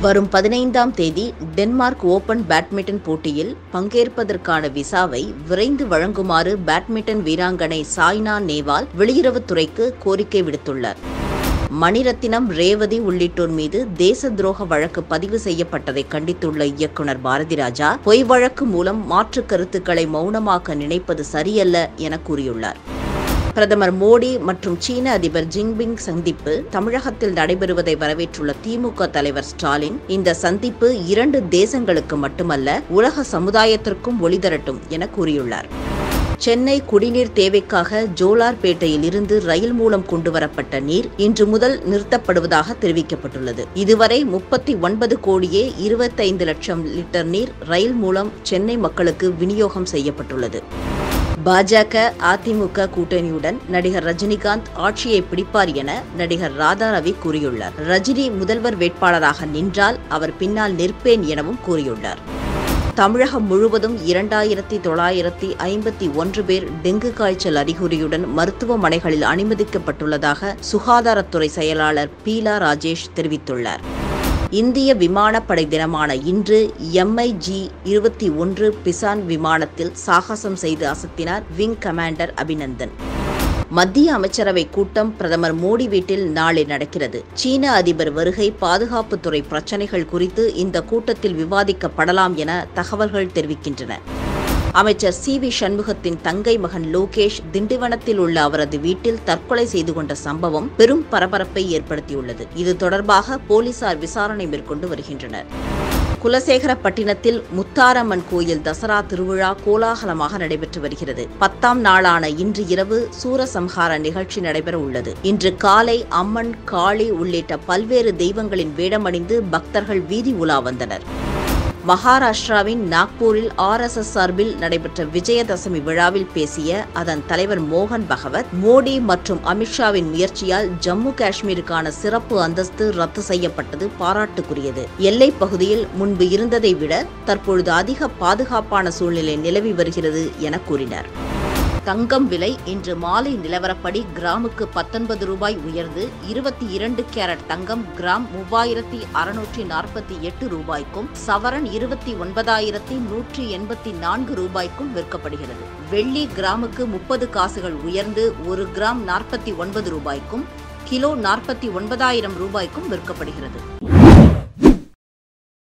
வரும் பதினைந்தாம் தேதி டென்மார்க் ஓபன் பேட்மிண்டன் போட்டியில் பங்கேற்பதற்கான விசாவை விரைந்து வழங்குமாறு பேட்மிண்டன் வீராங்கனை சாய்னா நேவால் வெளியுறவுத்துறைக்கு கோரிக்கை விடுத்துள்ளார் மணிரத்தினம் ரேவதி உள்ளிட்டோர் மீது தேச துரோக வழக்கு பதிவு செய்யப்பட்டதை கண்டித்துள்ள இயக்குனர் பாரதி ராஜா பொய் வழக்கு மூலம் மாற்றுக் கருத்துக்களை மௌனமாக்க நினைப்பது சரியல்ல என கூறியுள்ளார் பிரதமர் மோடி மற்றும் சீன அதிபர் ஜின்பிங் சந்திப்பு தமிழகத்தில் நடைபெறுவதை வரவேற்றுள்ள திமுக தலைவர் ஸ்டாலின் இந்த சந்திப்பு இரண்டு தேசங்களுக்கு மட்டுமல்ல உலக சமுதாயத்திற்கும் ஒளிதரட்டும் என கூறியுள்ளார் சென்னை குடிநீர் தேவைக்காக ஜோலார்பேட்டையில் இருந்து ரயில் மூலம் கொண்டுவரப்பட்ட நீர் இன்று முதல் நிறுத்தப்படுவதாக தெரிவிக்கப்பட்டுள்ளது இதுவரை முப்பத்தி ஒன்பது கோடியே இருபத்தைந்து லட்சம் லிட்டர் நீர் ரயில் மூலம் சென்னை மக்களுக்கு விநியோகம் செய்யப்பட்டுள்ளது பாஜக அதிமுக கூட்டணியுடன் நடிகர் ரஜினிகாந்த் ஆட்சியை பிடிப்பார் என நடிகர் ராதாரவி கூறியுள்ளார் ரஜினி முதல்வர் வேட்பாளராக நின்றால் அவர் பின்னால் நிற்பேன் எனவும் கூறியுள்ளார் தமிழகம் முழுவதும் இரண்டாயிரத்தி தொள்ளாயிரத்தி ஐம்பத்தி ஒன்று பேர் டெங்கு காய்ச்சல் அறிகுறியுடன் மருத்துவமனைகளில் அனுமதிக்கப்பட்டுள்ளதாக சுகாதாரத்துறை செயலாளர் பீலா ராஜேஷ் தெரிவித்துள்ளார் இந்திய விமானப்படை தினமான இன்று எம்ஐஜி இருபத்தி ஒன்று பிசான் விமானத்தில் சாகசம் செய்து அசத்தினார் விங் கமாண்டர் அபிநந்தன் மத்திய அமைச்சரவை கூட்டம் பிரதமர் மோடி வீட்டில் நாளை நடக்கிறது சீன அதிபர் வருகை பாதுகாப்புத்துறை பிரச்சினைகள் குறித்து இந்த கூட்டத்தில் விவாதிக்கப்படலாம் என தகவல்கள் தெரிவிக்கின்றன அமைச்சர் சி வி சண்முகத்தின் தங்கை மகன் லோகேஷ் திண்டிவனத்தில் உள்ள அவரது வீட்டில் தற்கொலை செய்து கொண்ட சம்பவம் பெரும் பரபரப்பை ஏற்படுத்தியுள்ளது இது தொடர்பாக போலீசார் விசாரணை மேற்கொண்டு வருகின்றனர் குலசேகரப்பட்டினத்தில் முத்தாரம்மன் கோயில் தசரா திருவிழா கோலாகலமாக நடைபெற்று வருகிறது பத்தாம் நாளான இன்று இரவு சூரசம்ஹார நிகழ்ச்சி நடைபெற உள்ளது இன்று காலை அம்மன் காளி உள்ளிட்ட பல்வேறு தெய்வங்களின் வேடமணிந்து பக்தர்கள் வீதி உலா வந்தனர் மகாராஷ்டிராவின் நாக்பூரில் ஆர்எஸ்எஸ் சார்பில் நடைபெற்ற விஜயதசமி விழாவில் பேசிய அதன் தலைவர் மோகன் பகவத் மோடி மற்றும் அமித்ஷாவின் முயற்சியால் ஜம்மு காஷ்மீருக்கான சிறப்பு அந்தஸ்து ரத்து செய்யப்பட்டது பாராட்டுக்குரியது எல்லைப் பகுதியில் முன்பு இருந்ததை விட தற்பொழுது அதிக பாதுகாப்பான சூழ்நிலை நிலவி வருகிறது என கூறினார் தங்கம் விலை இன்று மாலை நிலவரப்படி கிராமுக்கு பத்தொன்பது ரூபாய் உயர்ந்து இருபத்தி இரண்டு கேரட் தங்கம் கிராம் மூவாயிரத்தி அறுநூற்றி நாற்பத்தி எட்டு ரூபாய்க்கும் சவரன் இருபத்தி ஒன்பதாயிரத்தி நூற்றி எண்பத்தி நான்கு ரூபாய்க்கும் விற்கப்படுகிறது வெள்ளி கிராமுக்கு முப்பது காசுகள் உயர்ந்து ஒரு கிராம் நாற்பத்தி ஒன்பது ரூபாய்க்கும் கிலோ நாற்பத்தி ஒன்பதாயிரம் ரூபாய்க்கும் விற்கப்படுகிறது